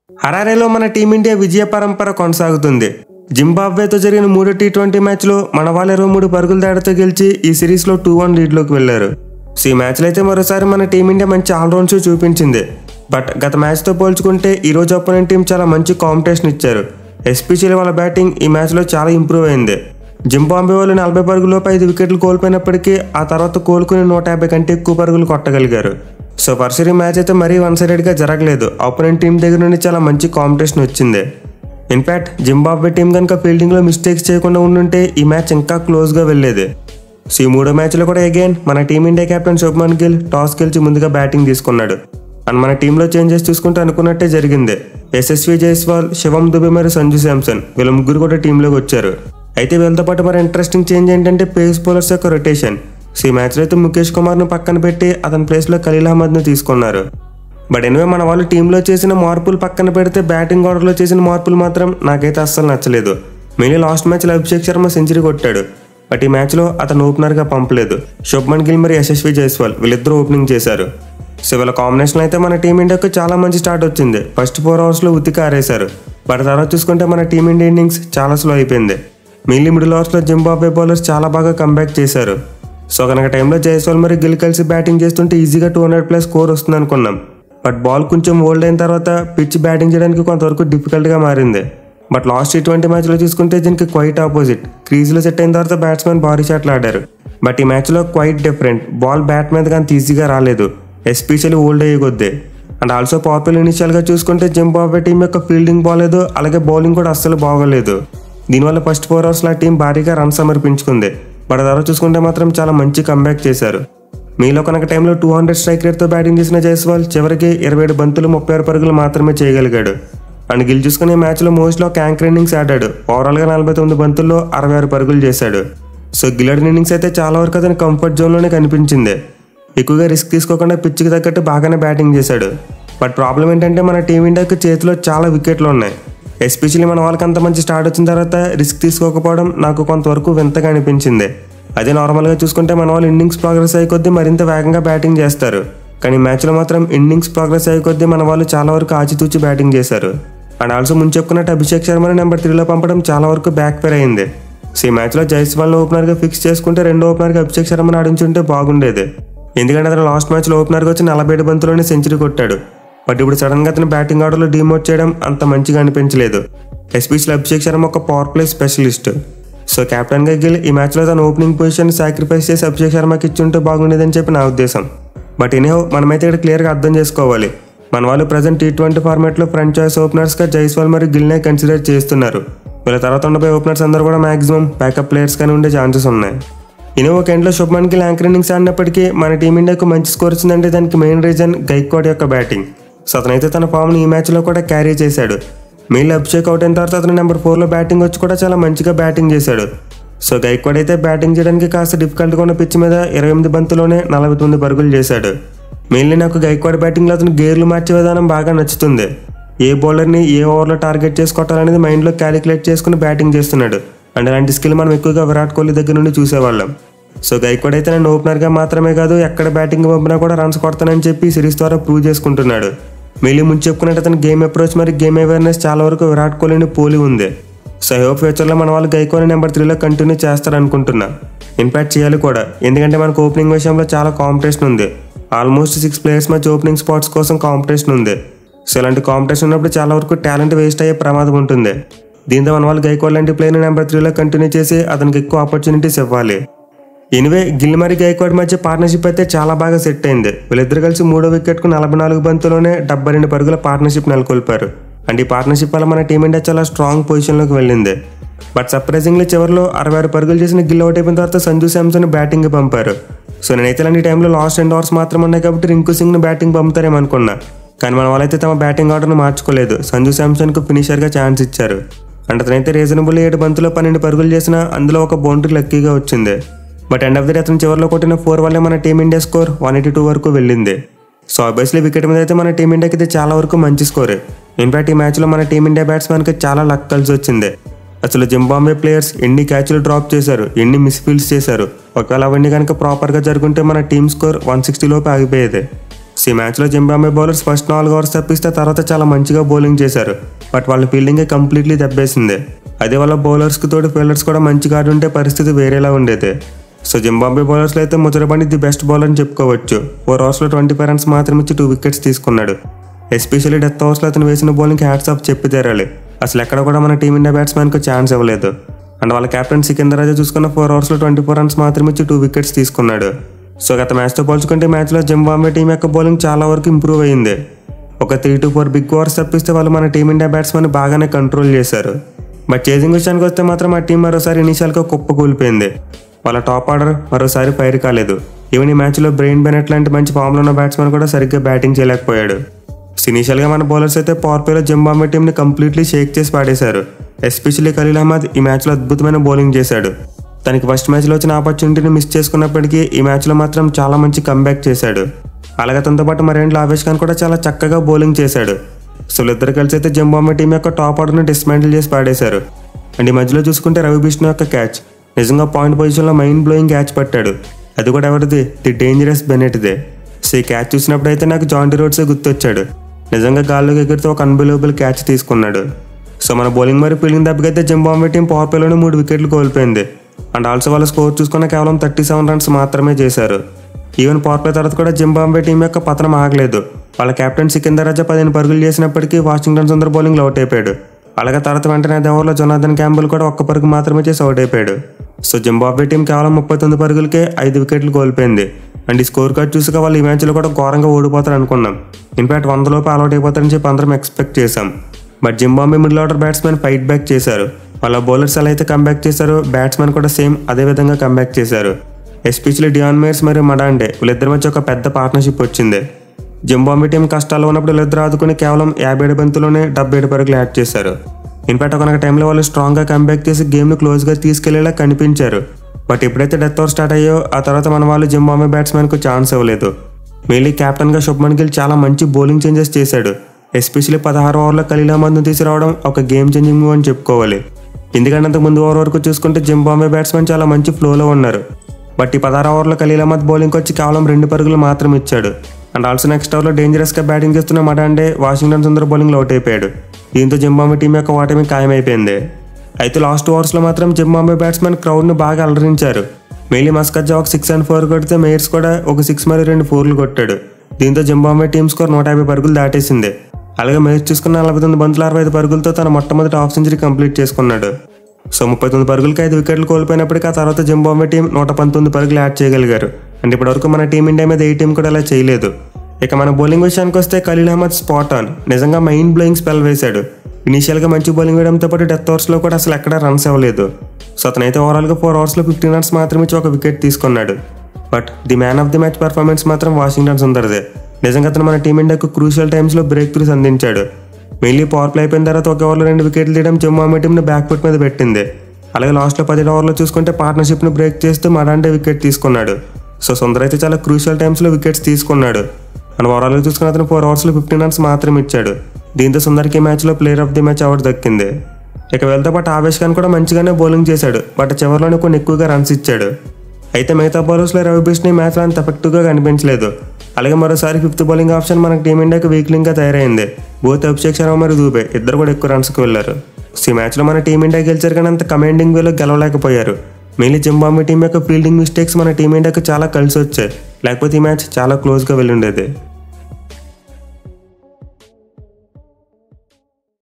హరారేలో మన టీమిండియా విజయ పరంపర కొనసాగుతుంది జింబాబ్వేతో జరిగిన మూడో టీ ట్వంటీ మ్యాచ్లో మన వాళ్ళు ఇరవై మూడు పరుగుల తేడాతో గెలిచి ఈ సిరీస్లో టూ వన్ లీడ్లోకి వెళ్లారు సో ఈ మ్యాచ్లో అయితే మరోసారి మన టీమిండియా మంచి ఆల్రౌండ్స్ చూపించింది బట్ గత మ్యాచ్తో పోల్చుకుంటే ఈ రోజు అపోనెంట్ టీం చాలా మంచి కాంపిటీషన్ ఇచ్చారు ఎస్పెషల్లీ వాళ్ళ బ్యాటింగ్ ఈ మ్యాచ్లో చాలా ఇంప్రూవ్ అయింది జింబాంబే వాళ్ళు నలభై పరుగులోపు ఐదు వికెట్లు కోల్పోయినప్పటికీ ఆ తర్వాత కోలుకుని నూట యాభై కంటే ఎక్కువ పరుగులు కొట్టగలిగారు సో పర్సరీ మ్యాచ్ అయితే మరీ వన్ సైడెడ్గా జరగలేదు ఆపోనెంట్ టీం దగ్గర నుండి చాలా మంచి కాంపిటీషన్ వచ్చింది ఇన్ఫాక్ట్ జింబాబ్వే టీం కనుక ఫీల్డింగ్లో మిస్టేక్స్ చేయకుండా ఉండుంటే ఈ మ్యాచ్ ఇంకా క్లోజ్గా వెళ్ళేది సో ఈ మూడో మ్యాచ్లో కూడా అగైన్ మన team India captain Shubman Gill toss గెలిచి ముందుగా బ్యాటింగ్ తీసుకున్నాడు అండ్ మన టీంలో చేంజెస్ చూసుకుంటే అనుకున్నట్టే జరిగింది యశస్వి జైస్వాల్ శివం దుబే మరియు సంజు శాంసన్ వీళ్ళ ముగ్గురు కూడా టీంలోకి వచ్చారు అయితే వీళ్ళతో పాటు మరి ఇంట్రెస్టింగ్ చేంజ్ ఏంటంటే పేస్ బౌలర్స్ యొక్క రొటేషన్ సో ఈ మ్యాచ్లో అయితే ముఖేష్ కుమార్ను పక్కన పెట్టి అతని ప్లేస్లో ఖలీల్ అహ్మద్ను తీసుకున్నారు బట్ ఎనివే మన వాళ్ళు టీంలో చేసిన మార్పులు పక్కన పెడితే బ్యాటింగ్ ఆర్డర్లో చేసిన మార్పులు మాత్రం నాకైతే అస్సలు నచ్చలేదు మెయిన్లీ లాస్ట్ మ్యాచ్లో అభిషేక్ శర్మ సెంచరీ కొట్టాడు బట్ ఈ మ్యాచ్లో అతను ఓపెనర్గా పంపలేదు శుభ్మన్ గిల్ మరియు యశస్వి జైస్వాల్ వీళ్ళిద్దరూ ఓపెనింగ్ చేశారు సో వీళ్ళ కాంబినేషన్ అయితే మన టీమిండియాకు చాలా మంచి స్టార్ట్ వచ్చింది ఫస్ట్ ఫోర్ అవర్స్లో ఉతికి ఆరేశారు బట్ తర్వాత చూసుకుంటే మన టీమిండియా ఇన్నింగ్స్ చాలా స్లో అయిపోయింది మెయిన్లీ మిడిల్ ఓవర్స్లో జింబాబే బౌలర్స్ చాలా బాగా కంబ్యాక్ చేశారు సో కనుక టైంలో జైస్వాల్ మరి గిల్ కలిసి బ్యాటింగ్ చేస్తుంటే ఈజీగా టూ హండ్రెడ్ ప్లస్ స్కోర్ వస్తుంది అనుకున్నాం బట్ బాల్ కొంచెం ఓల్డ్ అయిన తర్వాత పిచ్ బ్యాటింగ్ చేయడానికి కొంతవరకు డిఫికల్ట్గా మారింది బట్ లాస్ట్ టీ ట్వంటీ మ్యాచ్లో చూసుకుంటే దీనికి క్వైట్ ఆపోజిట్ క్రీజ్లో సెట్ అయిన తర్వాత బ్యాట్స్మెన్ భారీ షాట్లు ఆడారు బట్ ఈ మ్యాచ్లో క్వైట్ డిఫరెంట్ బాల్ బ్యాట్ మీద కానీ ఈజీగా రాలేదు ఎస్పెషల్లీ ఓల్డ్ అయ్యే కొద్దీ అండ్ ఆల్సో పాపులర్ ఇనిషియల్గా చూసుకుంటే జింబాబే టీం యొక్క ఫీల్డింగ్ బాగాలేదు అలాగే బౌలింగ్ కూడా అస్సలు బాగోలేదు దీనివల్ల ఫస్ట్ ఫోర్ అవర్స్లో ఆ టీం భారీగా రన్ సమర్పించుకుంది బట్ తర్వాత చూసుకుంటే మాత్రం చాలా మంచి కంబ్యాక్ చేశారు మీలో కనుక టైంలో టూ హండ్రెడ్ స్ట్రైక్ రేట్తో బ్యాటింగ్ చేసిన జైస్వాల్ చివరికి ఇరవై ఏడు బంతులు ముప్పై ఆరు పరుగులు మాత్రమే చేయగలిగాడు అండ్ గిల్ చూసుకునే మ్యాచ్లో మోస్ట్లో క్యాంకర్ ఇన్నింగ్స్ ఆడాడు ఓవరాల్గా నలభై తొమ్మిది బంతుల్లో అరవై ఆరు పరుగులు చేశాడు సో గిల్లడ్ ఇన్నింగ్స్ అయితే చాలా వరకు అతని కంఫర్ట్ జోన్లోనే కనిపించింది ఎక్కువగా రిస్క్ తీసుకోకుండా పిచ్చికి తగ్గట్టు బాగానే బ్యాటింగ్ చేశాడు బట్ ప్రాబ్లం ఏంటంటే మన టీమిండియాకి చేతిలో చాలా వికెట్లు ఉన్నాయి ఎస్పెషల్లీ మన వాళ్ళకి అంత మంచి స్టార్ట్ వచ్చిన తర్వాత రిస్క్ తీసుకోకపోవడం నాకు కొంతవరకు వింతగా అనిపించింది అదే నార్మల్గా చూసుకుంటే మన వాళ్ళు ఇన్నింగ్స్ ప్రోగ్రెస్ అయ్యే కొద్దీ మరింత వేగంగా బ్యాటింగ్ చేస్తారు కానీ మ్యాచ్లో మాత్రం ఇన్నింగ్స్ ప్రోగ్రెస్ అయ్యే కొద్దీ మన వాళ్ళు చాలా వరకు ఆచితూచి బ్యాటింగ్ చేశారు అండ్ ఆల్సో ముందు చెప్పుకున్నట్టు అభిషేక్ శర్మని నెంబర్ త్రీలో పంపడం చాలా వరకు బ్యాక్ ఫేర్ అయింది సో ఈ మ్యాచ్లో జైస్వాల్ని ఓపెనర్గా ఫిక్స్ చేసుకుంటే రెండో ఓపెనర్గా అభిషేక్ శర్మని ఆడించుంటే బాగుండేది ఎందుకంటే అతను లాస్ట్ మ్యాచ్లో ఓపెనర్గా వచ్చి నలభై ఏడు బంతులోనే సెంచరీ కొట్టాడు బట్ ఇప్పుడు సడన్గా అతను బ్యాటింగ్ ఆర్డర్లో డిమోట్ చేయడం అంత మంచిగా అనిపించలేదు ఎస్పెషల్ అభిషేక్ శర్మ ఒక పవర్ ప్లే స్పెషలిస్ట్ సో కెప్టెన్గా గిల్ ఈ మ్యాచ్లో తన ఓపెనింగ్ పొజిషన్ సాక్రిఫైస్ చేసి అభిషేక్ శర్మకి ఇచ్చుంటే బాగుండేదని చెప్పి నా ఉద్దేశం బట్ ఎనీహో మనమైతే ఇక్కడ క్లియర్గా అర్థం చేసుకోవాలి మన వాళ్ళు ప్రజెంట్ టీ ట్వంటీ ఫార్మాట్లో ఫ్రంట్ చాయిస్ ఓపెనర్స్గా జైస్వాల్ మరియు గిల్నే కన్సిడర్ చేస్తున్నారు వీళ్ళ తర్వాత ఉండబోయే ఓపెనర్స్ అందరూ కూడా మాక్సిమం బ్యాకప్ ప్లేయర్స్ కానీ ఉండే ఛాన్సెస్ ఉన్నాయి ఇనో ఒక ఎండ్లో శుభ్మన్ గిల్ యాంకర్ ఇన్నింగ్స్ ఆడినప్పటికీ మన టీమిండియాకు మంచి స్కోర్ వచ్చిందంటే దానికి మెయిన్ రీజన్ గైక్వాడ్ యొక్క బ్యాటింగ్ సో అతనైతే తన ఫామ్ని ఈ మ్యాచ్లో కూడా క్యారీ చేశాడు మెయిన్ అభిషేక్ అవుట్ అయిన తర్వాత అతను నెంబర్ ఫోర్లో బ్యాటింగ్ వచ్చి కూడా చాలా మంచిగా బ్యాటింగ్ చేశాడు సో గైక్వాడ్ అయితే బ్యాటింగ్ చేయడానికి కాస్త డిఫికల్ట్గా ఉన్న పిచ్ మీద ఇరవై ఎనిమిది బంతులోనే నలభై తొమ్మిది పరుగులు చేశాడు మెయిన్లీ నాకు గైక్వాడ్ బ్యాటింగ్లో అతను గేర్లు మార్చే విధానం బాగా నచ్చుతుంది ఏ బౌలర్ని ఏ ఓవర్లో టార్గెట్ చేసి కొట్టాలనేది మైండ్లో క్యాలిక్యులేట్ చేసుకుని బ్యాటింగ్ చేస్తున్నాడు అండ్ అలాంటి స్కిల్ మనం ఎక్కువగా విరాట్ కోహ్లీ దగ్గర నుండి చూసేవాళ్ళం సో గైక్వాడ్ అయితే నేను ఓపెనర్గా మాత్రమే కాదు ఎక్కడ బ్యాటింగ్ పంపినా కూడా రన్స్ కొడతానని చెప్పి సిరీస్ ద్వారా ప్రూవ్ చేసుకుంటున్నాడు మెయిన్లీ ముందు చెప్పుకున్నట్టు అతని గేమ్ అప్రోచ్ మరి గేమ్ అవేర్నెస్ చాలా వరకు విరాట్ కోహ్లీని పోలి ఉంది సో ఐ హోప్ ఫ్యూచర్లో మన వాళ్ళు గైకోని నెంబర్ త్రీలో కంటిన్యూ చేస్తారనుకుంటున్నా ఇన్ఫాక్ట్ చేయాలి కూడా ఎందుకంటే మనకు ఓపెనింగ్ విషయంలో చాలా కాంపిటీషన్ ఉంది ఆల్మోస్ట్ సిక్స్ ప్లేయర్స్ మధ్య ఓపెనింగ్ స్పాట్స్ కోసం కాంపిటీషన్ ఉంది సో ఇలాంటి కాంపిటీషన్ ఉన్నప్పుడు చాలా వరకు టాలెంట్ వేస్ట్ అయ్యే ప్రమాదం ఉంటుంది దీంతో మన వాళ్ళు గైకోడ్ లాంటి ప్లేయర్ని నెంబర్ త్రీలో కంటిన్యూ చేసి అతనికి ఎక్కువ ఆపర్చునిటీస్ ఇవ్వాలి ఎనివే గిల్ మరి గైక్వాడ్ మధ్య పార్ట్నర్షిప్ అయితే చాలా బాగా సెట్ అయింది వీళ్ళిద్దరు కలిసి మూడో వికెట్కు నలభై నాలుగు బంతులోనే డెబ్బై రెండు పరుగుల పార్ట్నర్షిప్ నెలకొల్పారు అండ్ ఈ పార్ట్నర్షిప్ వల్ల మన టీమిండియా చాలా స్ట్రాంగ్ పొజిషన్లోకి వెళ్ళింది బట్ సర్ప్రైజింగ్లీ చివరిలో అరవై ఆరు పరుగులు చేసిన గిల్ అవుట్ అయిపోయిన తర్వాత సంజు శాంసన్ బ్యాటింగ్ పంపారు సో నేనైతే ఇలాంటి టైంలో లాస్ట్ రెండు అవర్స్ మాత్రం ఉన్నాయి కాబట్టి రింకు సింగ్ను బ్యాటింగ్ పంపుతారేమో అనుకున్నా కానీ మన వాళ్ళైతే తమ బ్యాటింగ్ ఆర్డర్ను మార్చుకోలేదు సంజు శాంసన్కు ఫినిషర్గా ఛాన్స్ ఇచ్చారు అండ్ అతనైతే రీజనబుల్ ఏడు బంతులో పన్నెండు పరుగులు చేసినా అందులో ఒక బౌండరీ లక్కీగా వచ్చింది but end of the day అతను చివరిలో కొట్టిన ఫోర్ వల్లే మన team India score one eighty two వరకు వెళ్ళింది సో ఆబ్వియస్లీ వికెట్ మీద అయితే మన టీమిండియాకి ఇది చాలా వరకు మంచి స్కోర్ ఇన్ఫాక్ట్ ఈ మ్యాచ్లో మన టీమిండియా బ్యాట్స్మెన్కి చాలా లక్ కలిసి వచ్చింది అసలు జింబాంబే ప్లేయర్స్ ఎన్ని క్యాచ్లు డ్రాప్ చేశారు ఎన్ని మిస్ఫీల్డ్స్ చేశారు ఒకవేళ అవన్నీ కనుక ప్రాపర్గా జరుగుంటే మన టీమ్ స్కోర్ వన్ సిక్స్టీ లోపు ఆగిపోయేది సో ఈ మ్యాచ్లో జింబాబే బౌలర్స్ ఫస్ట్ నాలుగు ఓవర్స్ తప్పిస్తే తర్వాత చాలా మంచిగా బౌలింగ్ చేశారు బట్ వాళ్ళ ఫీల్డింగే కంప్లీట్లీ దెబ్బేసింది అదే వాళ్ళ బౌలర్స్కి తోటి ఫీల్డర్స్ కూడా మంచిగా ఆడి ఉంటే పరిస్థితి వేరేలా ఉండేది సో జింబాబే బౌలర్స్లో అయితే ముజరబండి ది బెస్ట్ బౌలర్ అని చెప్పుకోవచ్చు ఫోర్ ఓవర్స్లో ట్వంటీ ఫైవ్ రన్స్ మాత్రం ఇచ్చి టూ వికెట్స్ తీసుకున్నాడు ఎస్పెషల్లీ డెత్ ఓవర్స్లో అతను వేసిన బౌలింగ్ హ్యాట్స్ ఆఫ్ చెప్పి తీరాలి అసలు ఎక్కడ కూడా మన టీమిండియా బ్యాట్స్మెన్కి ఛాన్స్ ఇవ్వలేదు అండ్ వాళ్ళ కెప్టెన్ సికిందర్ రాజా చూసుకున్న ఫోర్ ఓవర్స్లో ట్వంటీ ఫోర్ రన్స్ మాత్రం ఇచ్చి టూ వికెట్స్ తీసుకున్నాడు సో గత మ్యాచ్తో పోల్చుకుంటే మ్యాచ్లో జింబాబే టీం యొక్క బౌలింగ్ చాలా వరకు ఇంప్రూవ్ అయింది ఒక three to four big overs తప్పిస్తే వాళ్ళు మన టీమిండియా బ్యాట్స్మెన్ బాగానే కంట్రోల్ చేశారు బట్ చేసింగ్ విషయానికి వస్తే మాత్రం ఆ టీం మరోసారి ఇనిషియల్గా కుప్ప కూలిపోయింది వాళ్ళ టాప్ ఆర్డర్ మరోసారి ఫైర్ కాలేదు ఈవెన్ ఈ మ్యాచ్లో బ్రెయిన్ బెనెట్ లాంటి మంచి ఫామ్లో ఉన్న బ్యాట్స్మెన్ కూడా సరిగ్గా బ్యాటింగ్ చేయలేకపోయాడు ఇనీషియల్గా మన బౌలర్స్ అయితే పవర్ ప్లేలో జింబాబే టీంని కంప్లీట్లీ షేక్ చేసి పాడేశారు ఎస్పెషల్లీ ఖలీల్ అహ్మద్ ఈ మ్యాచ్లో అద్భుతమైన బౌలింగ్ చేశాడు తనకి ఫస్ట్ మ్యాచ్లో వచ్చిన ఆపర్చునిటీని మిస్ చేసుకున్నప్పటికీ ఈ మ్యాచ్లో మాత్రం చాలా మంచి కంబ్యాక్ చేశాడు అలాగే తనతో పాటు మరేంటి ఆవేష్ ఖాన్ కూడా చాలా చక్కగా బౌలింగ్ చేశాడు సో వీళ్ళిద్దరు కలిసి అయితే జింబాబే టీం యొక్క టాప్ ఆర్డర్ని డిస్మాంటిల్ చేసి పాడేశారు అండ్ ఈ మధ్యలో చూసుకుంటే రవి బిష్ణు యొక్క క్యాచ్ నిజంగా పాయింట్ పొజిషన్లో మైండ్ బ్లోయింగ్ క్యాచ్ పట్టాడు అది కూడా ఎవరిది ది డేంజరస్ బెనెట్దే సో ఈ క్యాచ్ చూసినప్పుడు అయితే నాకు జాంటీ రోడ్సే గుర్తొచ్చాడు నిజంగా గాల్లోకి ఎగిరితే ఒక అన్బిలీవబుల్ క్యాచ్ తీసుకున్నాడు సో మన బౌలింగ్ మరి ఫీల్డింగ్ దెబ్బకైతే జింబాబే టీం పవర్ ప్లేలోనే మూడు వికెట్లు కోల్పోయింది అండ్ ఆల్సో వాళ్ళ స్కోర్ చూసుకున్న కేవలం థర్టీ సెవెన్ రన్స్ మాత్రమే చేశారు ఈవెన్ పవర్ ప్లే తర్వాత కూడా జింబాబే టీం యొక్క పతనం ఆగలేదు వాళ్ళ కెప్టెన్ సికిందర్ రాజా పదిహేను పరుగులు చేసినప్పటికీ వాషింగ్టన్ సుందర్ బౌలింగ్ అవుట్ అయిపోయాడు అలాగే తర్వాత వెంటనే అదే ఓవర్లో జొనాథన్ క్యాంబుల్ కూడా ఒక్క పరుగు మాత్రమే చేసి అవుట్ అయిపోయాడు సో జింబాబే టీం కేవలం ముప్పై తొమ్మిది పరుగులకే ఐదు వికెట్లు కోల్పోయింది అండ్ ఈ స్కోర్ కార్డ్ చూసాక వాళ్ళు ఈ మ్యాచ్లో కూడా ఘోరంగా ఓడిపోతారు అనుకున్నాం ఇన్ఫాక్ట్ వందలోపు అవుట్ అయిపోతారని చెప్పి అందరం ఎక్స్పెక్ట్ చేశాం but Zimbabwe middle order batsmen fight back చేశారు వాళ్ళ బౌలర్స్ ఎలా అయితే కంబ్యాక్ చేశారో బ్యాట్స్మెన్ కూడా సేమ్ అదే విధంగా కంబ్యాక్ చేశారు ఎస్పెషల్లీ డియాన్ మేర్స్ మరియు మడాండే వీళ్ళిద్దరి మధ్య ఒక పెద్ద పార్ట్నర్షిప్ వచ్చింది జింబాబే టీం కష్టాల్లో ఉన్నప్పుడు వీళ్ళిద్దరు ఆదుకుని కేవలం యాభై ఏడు బంతులోనే డెబ్బై ఏడు పరుగులు యాడ్ చేశారు ఇన్ఫాక్ట్ ఒక టైంలో వాళ్ళు స్ట్రాంగ్గా కంబ్యాక్ చేసి గేమ్ను క్లోజ్గా తీసుకెళ్లేలా కనిపించారు బట్ ఎప్పుడైతే డెత్ ఓవర్ స్టార్ట్ అయ్యో ఆ తర్వాత మన వాళ్ళు జింబాబే బ్యాట్స్మెన్కు ఛాన్స్ ఇవ్వలేదు మెయిన్లీ కెప్టెన్గా శుభ్మన్ గిల్ చాలా మంచి బౌలింగ్ చేంజెస్ చేశాడు ఎస్పెషల్లీ పదహారు ఓవర్లో ఖలీల్ అహ్మద్ను తీసుకురావడం ఒక గేమ్ చేంజింగ్ మూవ్ అని చెప్పుకోవాలి ఎందుకంటే అంతకు ముందు ఓవర్ వరకు చూసుకుంటే జింబాబే బ్యాట్స్మెన్ చాలా మంచి ఫ్లోలో ఉన్నారు బట్ ఈ పదహారు ఓవర్లో ఖలీల్ అహ్మద్ బౌలింగ్ వచ్చి కేవలం రెండు పరుగులు మాత్రం ఇచ్చాడు అండ్ ఆల్సో నెక్స్ట్ ఓవర్లో డేంజరస్గా బ్యాటింగ్ చేస్తున్న మడాండే వాషింగ్టన్ సుందర్ బౌలింగ్లో అవుట్ అయిపోయాడు దీంతో జింబాబే టీం యొక్క ఓటమి ఖాయమైపోయింది అయితే లాస్ట్ ఓవర్స్లో మాత్రం జింబాబే బ్యాట్స్మెన్ క్రౌడ్ను బాగా అలరించారు మెయిలీ మస్కజ్జా ఒక సిక్స్ అండ్ ఫోర్ కొడితే మేయర్స్ కూడా ఒక సిక్స్ మరియు రెండు ఫోర్లు కొట్టాడు దీంతో జింబాబే టీం స్కోర్ నూట యాభై పరుగులు దాటేసింది అలాగే మేయర్స్ చూసుకున్న నలభై తొమ్మిది బంతుల అరవై ఐదు పరుగులతో తన మొట్టమొదటి హాఫ్ సెంచరీ కంప్లీట్ చేసుకున్నాడు సో ముప్పై తొమ్మిది పరుగులకి ఐదు వికెట్లు కోల్పోయినప్పటికీ ఆ తర్వాత జింబాబే టీం నూట పంతొమ్మిది పరుగులు యాడ్ చేయగలిగారు అండ్ ఇప్పటివరకు మన టీమిండియా మీద ఏ టీం కూడా అలా చేయలేదు ఇక మన బౌలింగ్ విషయానికి వస్తే ఖలీల్ అహ్మద్ స్పాట్ ఆన్ నిజంగా మైండ్ బ్లోయింగ్ స్పెల్ వేశాడు ఇనీషియల్గా మంచి బౌలింగ్ వేయడంతో పాటు డెత్ ఓవర్స్లో కూడా అసలు ఎక్కడా రన్స్ అవ్వలేదు సో అతనైతే ఓవరాల్గా ఫోర్ అవర్స్లో ఫిఫ్టీన్ రన్స్ మాత్రమే ఇచ్చి ఒక వికెట్ తీసుకున్నాడు but the man of the match performance మాత్రం వాషింగ్టన్ సుందర్దే నిజంగా అతను మన టీమిండియాకు క్రూషియల్ టైమ్స్లో బ్రేక్ త్రూస్ అందించాడు మెయిన్లీ పవర్ ప్లే అయిపోయిన తర్వాత ఒక ఓవర్లో రెండు వికెట్లు తీయడం జమ్మూ టీంని బ్యాక్ ఫుట్ మీద పెట్టింది అలాగే లాస్ట్లో పదిహేడు ఓవర్లో చూసుకుంటే పార్ట్నర్షిప్ని బ్రేక్ చేస్తూ మడాండే వికెట్ తీసుకున్నాడు సో సుందర్ అయితే చాలా క్రూషియల్ టైమ్స్లో వికెట్స్ తీసుకున్నాడు అండ్ ఓవరాల్గా చూసుకుని అతను ఫోర్ అవర్స్లో ఫిఫ్టీన్ రన్స్ మాత్రమే ఇచ్చాడు దీంతో సుందర్కి మ్యాచ్లో player of the match award దక్కింది ఇక వీళ్ళతో పాటు ఆవేష్ ఖాన్ కూడా మంచిగానే బౌలింగ్ చేశాడు బట్ చివరిలోనే కొన్ని ఎక్కువగా రన్స్ ఇచ్చాడు అయితే మిగతా బౌలర్స్లో రవి బిష్ని మ్యాచ్లో అంత ఎఫెక్టివ్గా కనిపించలేదు అలాగే మరోసారి ఫిఫ్త్ బౌలింగ్ ఆప్షన్ మనకు టీమిండియాకి వీక్లింగ్గా తయారైంది బోత్ అభిషేక్ శర్మ మరియు దూబే ఇద్దరు కూడా ఎక్కువ రన్స్కి వెళ్ళారు సో ఈ మ్యాచ్లో మన టీమిండియా గెలిచారు కానీ అంత కమాండింగ్ వేలో గెలవలేకపోయారు మెయిన్లీ జింబాబే టీం యొక్క ఫీల్డింగ్ మిస్టేక్స్ మన టీమిండియాకి చాలా కలిసి వచ్చాయి లేకపోతే ఈ మ్యాచ్ చాలా క్లోజ్గా వెళ్ళి ఉండేది